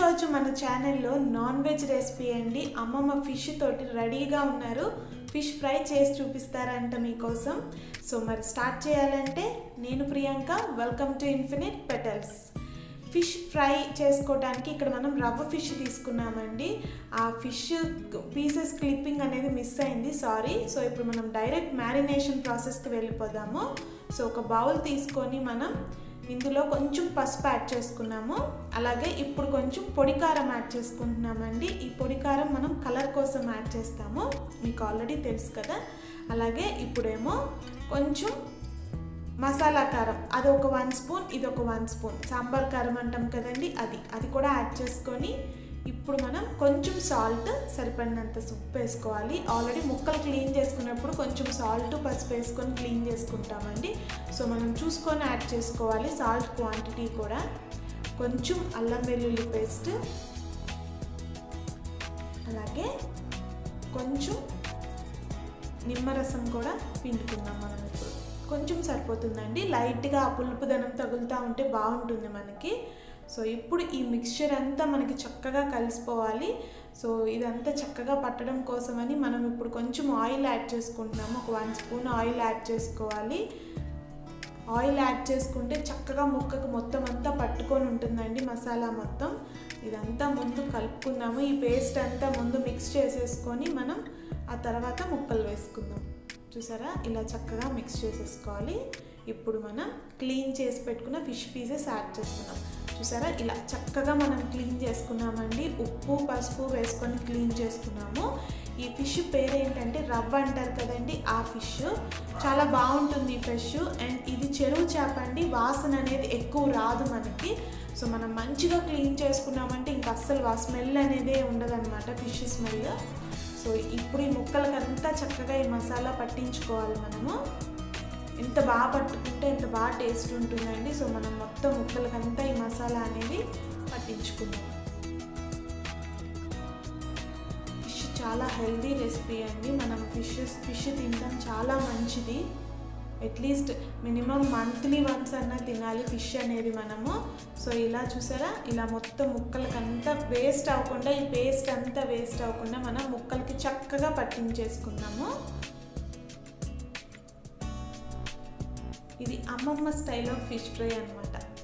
ఈరోజు మన ఛానల్లో నాన్ వెజ్ రెసిపీ అండి అమ్మమ్మ ఫిష్ తోటి రెడీగా ఉన్నారు ఫిష్ ఫ్రై చేసి చూపిస్తారంట మీకోసం సో మరి స్టార్ట్ చేయాలంటే నేను Priyanka welcome to infinite petals fish fry చేసుకోవడానికి ఇక్కడ మనం రవ్వ ఫిష్ తీసుకున్నామండి ఆ ఫిష్ పీసెస్ క్లిప్పింగ్ అనేది మిస్ అయింది సారీ సో ఇప్పుడు మనం డైరెక్ట్ మ్యారినేషన్ ప్రాసెస్కి వెళ్ళిపోదాము సో ఒక బౌల్ తీసుకొని మనం ఇందులో కొంచెం పసుపు యాడ్ చేసుకున్నాము అలాగే ఇప్పుడు కొంచెం పొడి కారం యాడ్ చేసుకుంటున్నామండి ఈ పొడి కారం మనం కలర్ కోసం యాడ్ చేస్తాము మీకు ఆల్రెడీ తెలుసు కదా అలాగే ఇప్పుడేమో కొంచెం మసాలా కారం అది ఒక వన్ స్పూన్ ఇది ఒక వన్ స్పూన్ సాంబార్ కారం అంటాం కదండి అది అది కూడా యాడ్ చేసుకొని ఇప్పుడు మనం కొంచెం సాల్ట్ సరిపడినంత ఉప్పు వేసుకోవాలి ఆల్రెడీ ముక్కలు క్లీన్ చేసుకున్నప్పుడు కొంచెం సాల్ట్ పసుపు వేసుకొని క్లీన్ చేసుకుంటామండి సో మనం చూసుకొని యాడ్ చేసుకోవాలి సాల్ట్ క్వాంటిటీ కూడా కొంచెం అల్లం వెల్లుల్లి పేస్ట్ అలాగే కొంచెం నిమ్మరసం కూడా పిండుకుందాం మనం ఇప్పుడు కొంచెం సరిపోతుందండి లైట్గా ఆ పులుపుదనం తగులుతూ ఉంటే బాగుంటుంది మనకి సో ఇప్పుడు ఈ మిక్స్చర్ అంతా మనకి చక్కగా కలిసిపోవాలి సో ఇదంతా చక్కగా పట్టడం కోసమని మనం ఇప్పుడు కొంచెం ఆయిల్ యాడ్ చేసుకుంటున్నాము ఒక వన్ స్పూన్ ఆయిల్ యాడ్ చేసుకోవాలి ఆయిల్ యాడ్ చేసుకుంటే చక్కగా ముక్కకు మొత్తం అంతా పట్టుకొని ఉంటుందండి మసాలా మొత్తం ఇదంతా ముందు కలుపుకుందాము ఈ పేస్ట్ అంతా ముందు మిక్స్ చేసేసుకొని మనం ఆ తర్వాత ముక్కలు వేసుకుందాం చూసారా ఇలా చక్కగా మిక్స్ చేసేసుకోవాలి ఇప్పుడు మనం క్లీన్ చేసి పెట్టుకున్న ఫిష్ పీసెస్ యాడ్ చేసుకున్నాం చూసారా ఇలా చక్కగా మనం క్లీన్ చేసుకున్నామండి ఉప్పు పసుపు వేసుకొని క్లీన్ చేసుకున్నాము ఈ ఫిష్ పేరు ఏంటంటే రవ్వ అంటారు కదండి ఆ ఫిష్ చాలా బాగుంటుంది ఈ ఫిష్ అండ్ ఇది చెరువు చేప అండి వాసన అనేది ఎక్కువ రాదు మనకి సో మనం మంచిగా క్లీన్ చేసుకున్నామంటే ఇంకా అస్సలు వా స్మెల్ అనేదే ఉండదన్నమాట ఫిష్ స్మెల్ సో ఇప్పుడు ఈ ముక్కలకంతా చక్కగా ఈ మసాలా పట్టించుకోవాలి మనము ఎంత బాగా పట్టుకుంటే ఎంత బాగా టేస్ట్ ఉంటుందండి సో మనం మొత్తం ముక్కలకంతా ఈ మసాలా అనేది పట్టించుకుందాం ఫిష్ చాలా హెల్దీ రెసిపీ అండి మనం ఫిష్ ఫిష్ తినడం చాలా మంచిది అట్లీస్ట్ మినిమం మంత్లీ వన్స్ అన్నా తినాలి ఫిష్ అనేది మనము సో ఇలా చూసారా ఇలా మొత్తం ముక్కలకంతా వేస్ట్ అవ్వకుండా ఈ పేస్ట్ అంతా వేస్ట్ అవ్వకుండా మనం ముక్కలకి చక్కగా పట్టించేసుకుందాము ఇది అమ్మమ్మ స్టైల్ ఆఫ్ ఫిష్ ఫ్రై అనమాట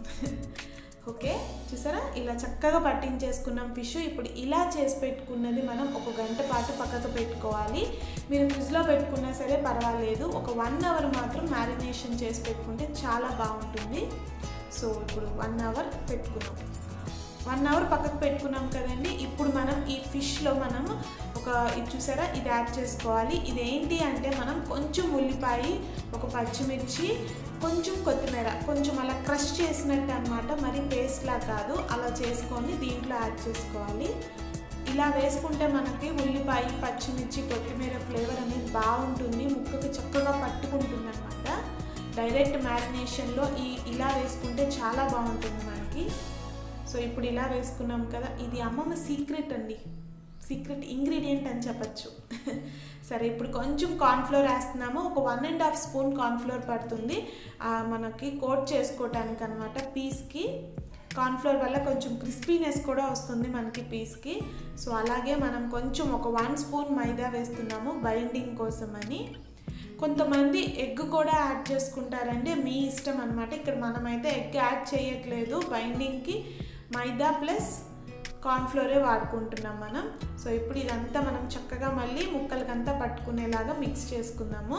ఓకే చూసారా ఇలా చక్కగా పట్టించేసుకున్నాం ఫిష్ ఇప్పుడు ఇలా చేసి పెట్టుకున్నది మనం ఒక గంట పాటు పక్కకు పెట్టుకోవాలి మీరు ఫ్రిడ్జ్లో పెట్టుకున్నా సరే పర్వాలేదు ఒక వన్ అవర్ మాత్రం మ్యారినేషన్ చేసి పెట్టుకుంటే చాలా బాగుంటుంది సో ఇప్పుడు వన్ అవర్ పెట్టుకున్నాం వన్ అవర్ పక్కకు పెట్టుకున్నాం కదండి ఇప్పుడు మనం ఈ ఫిష్లో మనం ఒక ఇది చూసారా ఇది యాడ్ చేసుకోవాలి ఇది ఏంటి అంటే మనం కొంచెం ఉల్లిపాయ ఒక పచ్చిమిర్చి కొంచెం కొత్తిమీర కొంచెం అలా క్రష్ చేసినట్టు అనమాట మరి పేస్ట్లా కాదు అలా చేసుకొని దీంట్లో యాడ్ చేసుకోవాలి ఇలా వేసుకుంటే మనకి ఉల్లిపాయ పచ్చిమిర్చి కొత్తిమీర ఫ్లేవర్ అనేది బాగుంటుంది ముక్కకు చక్కగా పట్టుకుంటుంది అనమాట డైరెక్ట్ మ్యారినేషన్లో ఈ ఇలా వేసుకుంటే చాలా బాగుంటుంది మనకి సో ఇప్పుడు ఇలా వేసుకున్నాం కదా ఇది అమ్మమ్మ సీక్రెట్ అండి సీక్రెట్ ఇంగ్రీడియంట్ అని చెప్పచ్చు సరే ఇప్పుడు కొంచెం కార్న్ఫ్లోర్ వేస్తున్నాము ఒక one and half spoon cornflour పడుతుంది మనకి కోట్ చేసుకోవటానికి అనమాట పీస్కి కార్న్ఫ్లోర్ వల్ల కొంచెం క్రిస్పీనెస్ కూడా వస్తుంది మనకి పీస్కి సో అలాగే మనం కొంచెం ఒక వన్ స్పూన్ మైదా వేస్తున్నాము బైండింగ్ కోసం అని కొంతమంది ఎగ్ కూడా యాడ్ చేసుకుంటారండి మీ ఇష్టం అనమాట ఇక్కడ మనమైతే ఎగ్ యాడ్ చేయట్లేదు బైండింగ్కి మైదా ప్లస్ కార్న్ఫ్లోరే వాడుకుంటున్నాం మనం సో ఇప్పుడు ఇదంతా మనం చక్కగా మళ్ళీ ముక్కలకంతా పట్టుకునేలాగా మిక్స్ చేసుకుందాము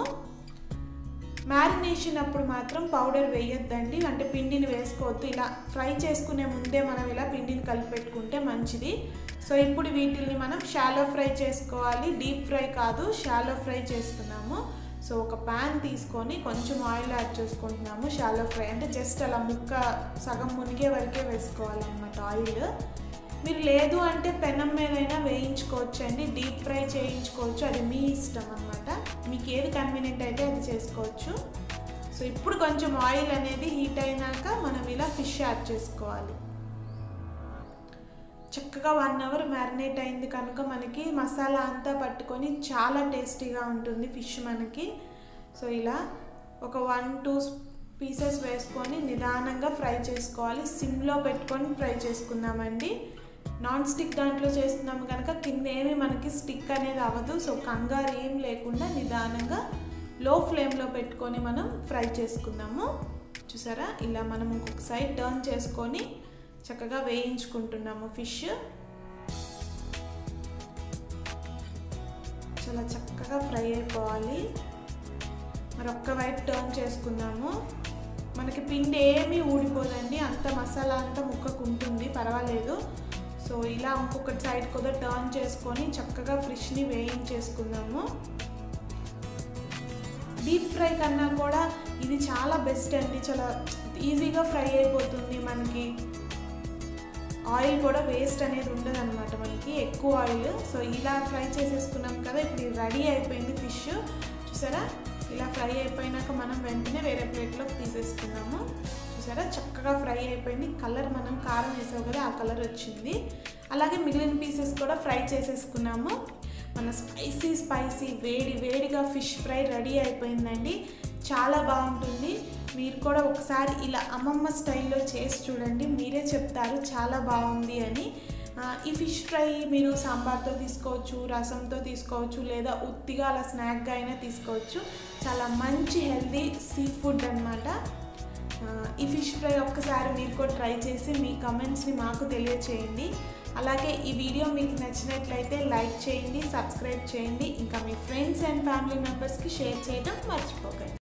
మ్యారినేషన్ అప్పుడు మాత్రం పౌడర్ వేయొద్దండి అంటే పిండిని వేసుకోవద్దు ఇలా ఫ్రై చేసుకునే ముందే మనం ఇలా పిండిని కలిపెట్టుకుంటే మంచిది సో ఇప్పుడు వీటిని మనం షాలో ఫ్రై చేసుకోవాలి డీప్ ఫ్రై కాదు షాలో ఫ్రై చేస్తున్నాము సో ఒక ప్యాన్ తీసుకొని కొంచెం ఆయిల్ యాడ్ చేసుకుంటున్నాము షాలో ఫ్రై అంటే జస్ట్ అలా ముక్క సగం మునిగే వరకే వేసుకోవాలన్నమాట ఆయిల్ మీరు లేదు అంటే పెనం మీదైనా వేయించుకోవచ్చు అండి డీప్ ఫ్రై చేయించుకోవచ్చు అది మీ ఇష్టం అనమాట మీకు ఏది కన్వీనియంట్ అయితే అది చేసుకోవచ్చు సో ఇప్పుడు కొంచెం ఆయిల్ అనేది హీట్ అయినాక మనం ఇలా ఫిష్ యాడ్ చేసుకోవాలి చక్కగా వన్ అవర్ మ్యారినేట్ అయింది కనుక మనకి మసాలా అంతా పట్టుకొని చాలా టేస్టీగా ఉంటుంది ఫిష్ మనకి సో ఇలా ఒక వన్ టూ పీసెస్ వేసుకొని నిదానంగా ఫ్రై చేసుకోవాలి సిమ్లో పెట్టుకొని ఫ్రై చేసుకుందామండి నాన్ స్టిక్ దాంట్లో చేస్తున్నాము కనుక కింద ఏమి మనకి స్టిక్ అనేది అవ్వదు సో కంగారు ఏం లేకుండా నిదానంగా లో ఫ్లేమ్లో పెట్టుకొని మనం ఫ్రై చేసుకుందాము చూసారా ఇలా మనం ఇంకొక సైడ్ టర్న్ చేసుకొని చక్కగా వేయించుకుంటున్నాము ఫిష్ చాలా చక్కగా ఫ్రై అయిపోవాలి మరి ఒక్క వైపు టర్న్ చేసుకుందాము మనకి పిండి ఏమీ ఊడిపోదండి అంత మసాలా అంతా ముక్కకు ఉంటుంది పర్వాలేదు సో ఇలా ఇంకొక సైడ్ కూడా టర్న్ చేసుకొని చక్కగా ఫిష్ని వేయించేసుకుందాము డీప్ ఫ్రై కన్నా కూడా ఇది చాలా బెస్ట్ అండి చాలా ఈజీగా ఫ్రై అయిపోతుంది మనకి ఆయిల్ కూడా వేస్ట్ అనేది ఉండదు అనమాట మనకి ఎక్కువ ఆయిల్ సో ఇలా ఫ్రై చేసేసుకున్నాం కదా ఇప్పుడు రెడీ అయిపోయింది ఫిష్ చూసారా ఇలా ఫ్రై అయిపోయినాక మనం వెంటనే వేరే ప్లేట్లోకి తీసేసుకున్నాము చూసారా చక్కగా ఫ్రై అయిపోయింది కలర్ మనం కారం వేసావు కదా ఆ కలర్ వచ్చింది అలాగే మిగిలిన పీసెస్ కూడా ఫ్రై చేసేసుకున్నాము మన స్పైసీ స్పైసీ వేడి వేడిగా ఫిష్ ఫ్రై రెడీ అయిపోయిందండి చాలా బాగుంటుంది మీరు కూడా ఒకసారి ఇలా అమ్మమ్మ స్టైల్లో చేసి చూడండి మీరే చెప్తారు చాలా బాగుంది అని ఈ ఫిష్ ఫ్రై మీరు సాంబార్తో తీసుకోవచ్చు రసంతో తీసుకోవచ్చు లేదా ఉత్తిగా అలా స్నాక్గా అయినా తీసుకోవచ్చు చాలా మంచి హెల్దీ సీ ఫుడ్ అనమాట ఈ ఫిష్ ఫ్రై ఒక్కసారి మీరు కూడా ట్రై చేసి మీ కమెంట్స్ని మాకు తెలియచేయండి అలాగే ఈ వీడియో మీకు నచ్చినట్లయితే లైక్ చేయండి సబ్స్క్రైబ్ చేయండి ఇంకా మీ ఫ్రెండ్స్ అండ్ ఫ్యామిలీ మెంబర్స్కి షేర్ చేయడం మర్చిపోకండి